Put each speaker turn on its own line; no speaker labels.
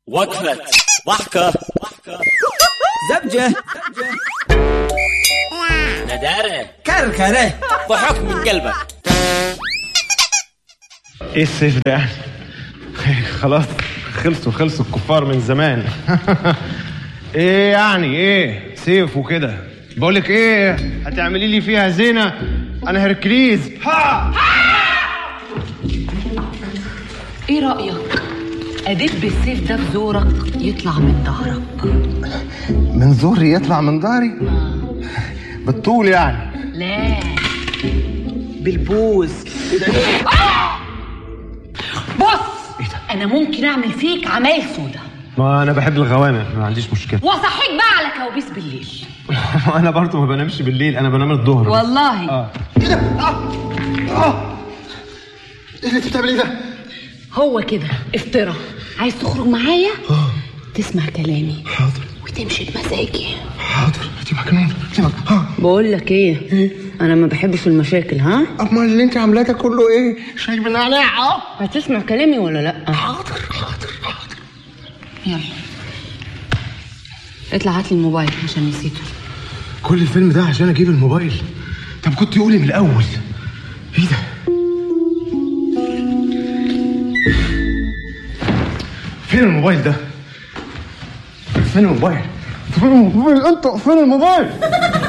وقفة ضحكة
زبجة
ندارة
كركرة
ضحك من قلبك
ايه السيف ده يعني خلاص خلصوا خلصوا الكفار من زمان ايه يعني ايه سيف وكده بقولك ايه هتعملي لي فيها زينة انا هركليز ها
ايه رأيك؟ أديت بالسيف ده في زورك يطلع من ظهرك
من ظهري يطلع من ظهري بالطول يعني
لا
بالبوز
بص أنا ممكن أعمل فيك عمايل سودا
ما انا بحب الغوامق ما عنديش مشكلة
وأصحيك بقى على كوابيس بالليل
انا برضو ما بنامش بالليل انا بنام الظهر بس.
والله
اه
ايه ده؟ اه اه ايه اللي انت بتعمليه ده؟
هو كده افترى عايز تخرج معايا؟ تسمع كلامي
حاضر
وتمشي بمزاجي
حاضر انت مجنون انت مجنون ها
بقول لك ايه انا ما بحبش المشاكل ها
امال اللي انت عاملاه ده كله ايه؟ شاي بالنعناع اه
هتسمع كلامي ولا لا
حاضر حاضر حاضر
يلا اطلع هات لي الموبايل عشان نسيته
كل الفيلم ده عشان اجيب الموبايل طب كنت قولي من الاول ايه ده فين الموبايل ده فين الموبايل فين الموبايل انت فين الموبايل